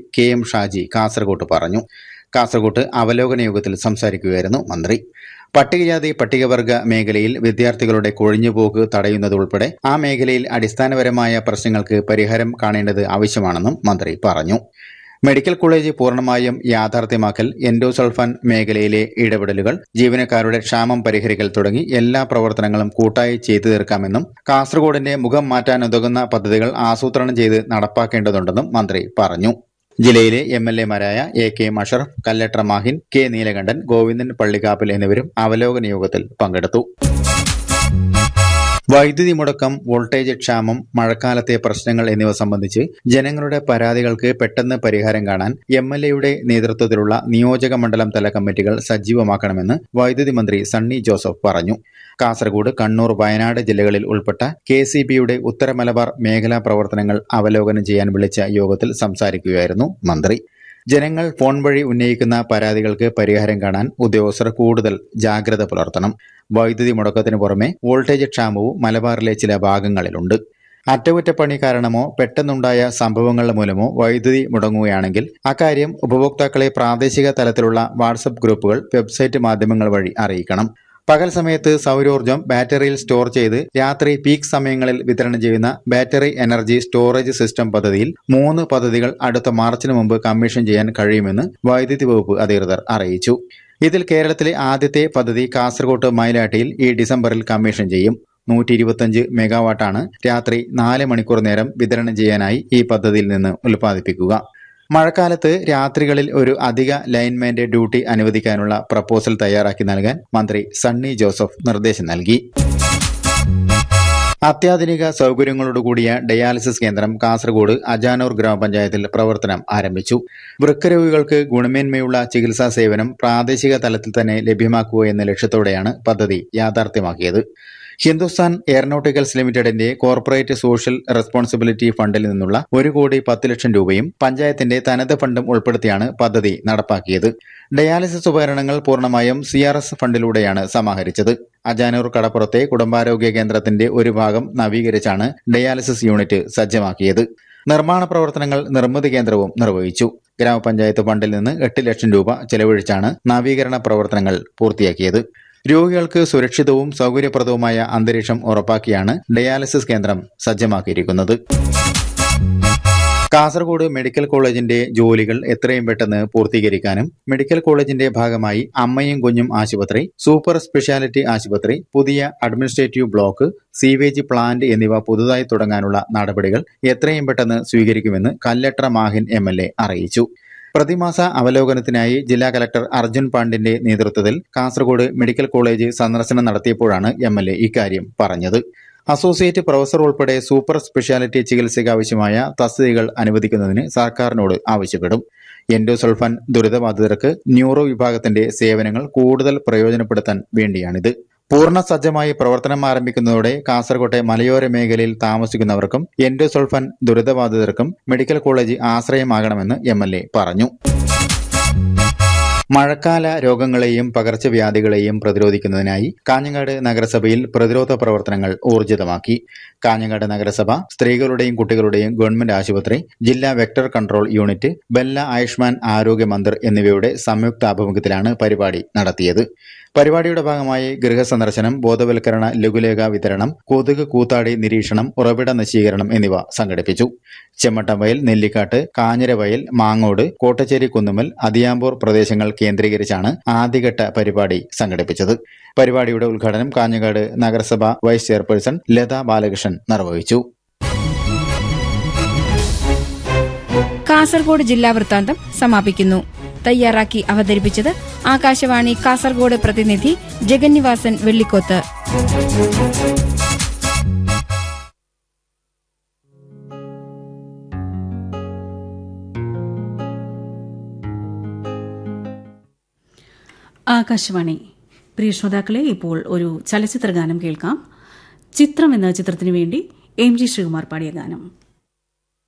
K M Shaji കാസർകോട്ട് പറഞ്ഞു കാസർകോട്ട് അവലോകന യോഗത്തിൽ സംസാരിക്കുകയായിരുന്നു മന്ത്രി പട്ടികജാതി പട്ടികവർഗ മേഖലയിൽ വിദ്യാർത്ഥികളുടെ കൊഴിഞ്ഞുപോക്ക് തടയുന്നതുൾപ്പെടെ ആ മേഖലയിൽ അടിസ്ഥാനപരമായ പ്രശ്നങ്ങൾക്ക് പരിഹാരം കാണേണ്ടത് ആവശ്യമാണെന്നും മന്ത്രി പറഞ്ഞു മെഡിക്കൽ കോളേജ് പൂർണ്ണമായും യാഥാർത്ഥ്യമാക്കൽ എൻഡോസൾഫാൻ മേഖലയിലെ ഇടപെടലുകൾ ജീവനക്കാരുടെ ക്ഷാമം പരിഹരിക്കൽ തുടങ്ങി എല്ലാ പ്രവർത്തനങ്ങളും കൂട്ടായി ചെയ്തു തീർക്കാമെന്നും കാസർഗോഡിന്റെ മുഖം മാറ്റാനുതകുന്ന പദ്ധതികൾ ആസൂത്രണം ചെയ്ത് നടപ്പാക്കേണ്ടതുണ്ടെന്നും മന്ത്രി പറഞ്ഞു ജില്ലയിലെ എം എൽ എമാരായ A K Mashraf Kallatra Mahin K Neelakandan Govindan Pallikkappil എന്നിവരും അവലോകന യോഗത്തിൽ പങ്കെടുത്തു വൈദ്യുതി മുടക്കം വോൾട്ടേജ് ക്ഷാമം മഴക്കാലത്തെ പ്രശ്നങ്ങൾ എന്നിവ സംബന്ധിച്ച് ജനങ്ങളുടെ പരാതികൾക്ക് പെട്ടെന്ന് പരിഹാരം കാണാൻ എം എൽ എയുടെ നേതൃത്വത്തിലുള്ള നിയോജക മണ്ഡലം തല കമ്മിറ്റികൾ സജീവമാക്കണമെന്ന് വൈദ്യുതി മന്ത്രി സണ്ണി ജോസഫ് പറഞ്ഞു കാസർഗോഡ് കണ്ണൂർ വയനാട് ജില്ലകളിൽ ഉൾപ്പെട്ട കെ സി ബിയുടെ ഉത്തര മലബാർ മേഖലാ പ്രവർത്തനങ്ങൾ അവലോകനം ചെയ്യാൻ വിളിച്ച യോഗത്തിൽ സംസാരിക്കുകയായിരുന്നു മന്ത്രി ജനങ്ങൾ ഫോൺ വഴി ഉന്നയിക്കുന്ന പരാതികൾക്ക് പരിഹാരം കാണാൻ ഉദ്യോഗസ്ഥർ കൂടുതൽ ജാഗ്രത പുലർത്തണം വൈദ്യുതി മുടക്കത്തിന് പുറമെ വോൾട്ടേജ് ക്ഷാമവും മലബാറിലെ ചില ഭാഗങ്ങളിലുണ്ട് അറ്റകുറ്റപ്പണി കാരണമോ പെട്ടെന്നുണ്ടായ സംഭവങ്ങൾ മൂലമോ വൈദ്യുതി മുടങ്ങുകയാണെങ്കിൽ അക്കാര്യം ഉപഭോക്താക്കളെ പ്രാദേശിക തലത്തിലുള്ള വാട്സപ്പ് ഗ്രൂപ്പുകൾ വെബ്സൈറ്റ് മാധ്യമങ്ങൾ വഴി അറിയിക്കണം പകൽ സമയത്ത് സൗരോർജ്ജം ബാറ്ററിയിൽ സ്റ്റോർ ചെയ്ത് രാത്രി പീക്ക് സമയങ്ങളിൽ വിതരണം ചെയ്യുന്ന ബാറ്ററി എനർജി സ്റ്റോറേജ് സിസ്റ്റം പദ്ധതിയിൽ മൂന്ന് പദ്ധതികൾ അടുത്ത മാർച്ചിന് മുമ്പ് കമ്മീഷൻ ചെയ്യാൻ കഴിയുമെന്ന് വൈദ്യുതി വകുപ്പ് അധികൃതർ അറിയിച്ചു ഇതിൽ കേരളത്തിലെ ആദ്യത്തെ പദ്ധതി കാസർകോട്ട് മയിലാട്ടിയിൽ ഈ ഡിസംബറിൽ കമ്മീഷൻ ചെയ്യും നൂറ്റി ഇരുപത്തിയഞ്ച് മെഗാവാട്ടാണ് രാത്രി നാല് മണിക്കൂർ നേരം വിതരണം ചെയ്യാനായി ഈ പദ്ധതിയിൽ നിന്ന് ഉൽപ്പാദിപ്പിക്കുക മഴക്കാലത്ത് രാത്രികളിൽ ഒരു അധിക ലൈൻമാന്റെ ഡ്യൂട്ടി അനുവദിക്കാനുള്ള പ്രപ്പോസൽ തയ്യാറാക്കി നൽകാൻ മന്ത്രി സണ്ണി ജോസഫ് നിർദ്ദേശം നൽകി അത്യാധുനിക സൗകര്യങ്ങളോടുകൂടിയ ഡയാലിസിസ് കേന്ദ്രം കാസർഗോഡ് അജാനൂർ ഗ്രാമപഞ്ചായത്തിൽ പ്രവർത്തനം ആരംഭിച്ചു വൃക്കരോഗികൾക്ക് ഗുണമേന്മയുള്ള ചികിത്സാ സേവനം പ്രാദേശിക തലത്തിൽ തന്നെ ലഭ്യമാക്കുക എന്ന ലക്ഷ്യത്തോടെയാണ് പദ്ധതി യാഥാർത്ഥ്യമാക്കിയത് ഹിന്ദുസ്ഥാൻ എയറോനോട്ടിക്കൽസ് ലിമിറ്റഡിന്റെ കോർപ്പറേറ്റ് സോഷ്യൽ റെസ്പോൺസിബിലിറ്റി ഫണ്ടിൽ നിന്നുള്ള ഒരു കോടി പത്ത് ലക്ഷം രൂപയും പഞ്ചായത്തിന്റെ തനത് ഫണ്ടും ഉൾപ്പെടുത്തിയാണ് പദ്ധതി നടപ്പാക്കിയത് ഡയാലിസിസ് ഉപകരണങ്ങൾ പൂർണ്ണമായും സി ആർ എസ് ഫണ്ടിലൂടെയാണ് സമാഹരിച്ചത് അജാനൂർ കടപ്പുറത്തെ കുടുംബാരോഗ്യ കേന്ദ്രത്തിന്റെ ഒരു ഭാഗം നവീകരിച്ചാണ് ഡയാലിസിസ് യൂണിറ്റ് സജ്ജമാക്കിയത് നിർമ്മാണ പ്രവർത്തനങ്ങൾ നിർമ്മിതി കേന്ദ്രവും നിർവഹിച്ചു ഗ്രാമപഞ്ചായത്ത് ഫണ്ടിൽ നിന്ന് എട്ട് ലക്ഷം രൂപ ചെലവഴിച്ചാണ് നവീകരണ പ്രവർത്തനങ്ങൾ പൂർത്തിയാക്കിയത് രോഗികൾക്ക് സുരക്ഷിതവും സൗകര്യപ്രദവുമായ അന്തരീക്ഷം ഉറപ്പാക്കിയാണ് ഡയാലിസിസ് കേന്ദ്രം സജ്ജമാക്കിയിരിക്കുന്നത് കാസർഗോഡ് മെഡിക്കൽ കോളേജിന്റെ ജോലികൾ എത്രയും പെട്ടെന്ന് പൂർത്തീകരിക്കാനും മെഡിക്കൽ കോളേജിന്റെ ഭാഗമായി അമ്മയും കുഞ്ഞും ആശുപത്രി സൂപ്പർ സ്പെഷ്യാലിറ്റി ആശുപത്രി പുതിയ അഡ്മിനിസ്ട്രേറ്റീവ് ബ്ലോക്ക് സീവേജ് പ്ലാന്റ് എന്നിവ പുതുതായി തുടങ്ങാനുള്ള നടപടികൾ എത്രയും പെട്ടെന്ന് സ്വീകരിക്കുമെന്ന് കല്ലട്ര മാഹിൻ എം അറിയിച്ചു പ്രതിമാസ അവലോകനത്തിനായി ജില്ലാ കലക്ടർ അർജുൻ പാണ്ഡിന്റെ നേതൃത്വത്തിൽ കാസർഗോഡ് മെഡിക്കൽ കോളേജ് സന്ദർശനം നടത്തിയപ്പോഴാണ് എം എൽ എ ഇക്കാര്യം പറഞ്ഞത് അസോസിയേറ്റ് പ്രൊഫസർ ഉൾപ്പെടെ സൂപ്പർ സ്പെഷ്യാലിറ്റി ചികിത്സയ്ക്ക് ആവശ്യമായ തസ്തികകൾ അനുവദിക്കുന്നതിന് സർക്കാരിനോട് ആവശ്യപ്പെടും എൻഡോസൾഫാൻ ദുരിതബാധിതർക്ക് ന്യൂറോ വിഭാഗത്തിന്റെ സേവനങ്ങൾ കൂടുതൽ പ്രയോജനപ്പെടുത്താൻ വേണ്ടിയാണിത് പൂർണ്ണ സജ്ജമായി പ്രവർത്തനം ആരംഭിക്കുന്നതോടെ കാസർകോട്ടെ മലയോര മേഖലയിൽ താമസിക്കുന്നവർക്കും എൻഡോസൾഫാൻ ദുരിതബാധിതർക്കും മെഡിക്കൽ കോളേജ് ആശ്രയമാകണമെന്ന് എം പറഞ്ഞു മഴക്കാല രോഗങ്ങളെയും പകർച്ചവ്യാധികളെയും പ്രതിരോധിക്കുന്നതിനായി കാഞ്ഞങ്ങാട് നഗരസഭയിൽ പ്രതിരോധ പ്രവർത്തനങ്ങൾ ഊർജിതമാക്കി കാഞ്ഞങ്ങാട് നഗരസഭ സ്ത്രീകളുടെയും കുട്ടികളുടെയും ഗവൺമെന്റ് ആശുപത്രി ജില്ലാ വെക്ടർ കൺട്രോൾ യൂണിറ്റ് ബെല്ല ആയുഷ്മാൻ ആരോഗ്യ മന്ദിർ എന്നിവയുടെ സംയുക്താഭിമുഖ്യത്തിലാണ് പരിപാടി നടത്തിയത് പരിപാടിയുടെ ഭാഗമായി ഗൃഹസന്ദർശനം ബോധവൽക്കരണ ലഘുലേഖ വിതരണം കൊതുക് കൂത്താടി നിരീക്ഷണം ഉറവിട നശീകരണം എന്നിവ സംഘടിപ്പിച്ചു ചെമ്മട്ടംവയൽ നെല്ലിക്കാട്ട് കാഞ്ഞിരവയൽ മാങ്ങോട് കോട്ടച്ചേരി കുന്നുമൽ അതിയാമ്പൂർ പ്രദേശങ്ങൾ കേന്ദ്രീകരിച്ചാണ് ആദ്യഘട്ട പരിപാടി സംഘടിപ്പിച്ചത് പരിപാടിയുടെ ഉദ്ഘാടനം കാഞ്ഞങ്ങാട് നഗരസഭ വൈസ് ചെയർപേഴ്സൺ ലത ബാലകൃഷ്ണൻ നിർവഹിച്ചു കാസർഗോഡ് ജില്ലാ വൃത്താന്തം സമാപിക്കുന്നു തയ്യാറാക്കി അവതരിപ്പിച്ചത് ആകാശവാണി കാസർഗോഡ് പ്രതിനിധി ജഗന്നിവാസൻ വെള്ളിക്കോത്ത് ആകാശവാണി പ്രിയ ശ്രോതാക്കളെ ഇപ്പോൾ ഒരു ചലച്ചിത്ര ഗാനം കേൾക്കാം ചിത്രം എന്ന ചിത്രത്തിനു വേണ്ടി എം ജി ശ്രീകുമാർ പാടിയ ഗാനം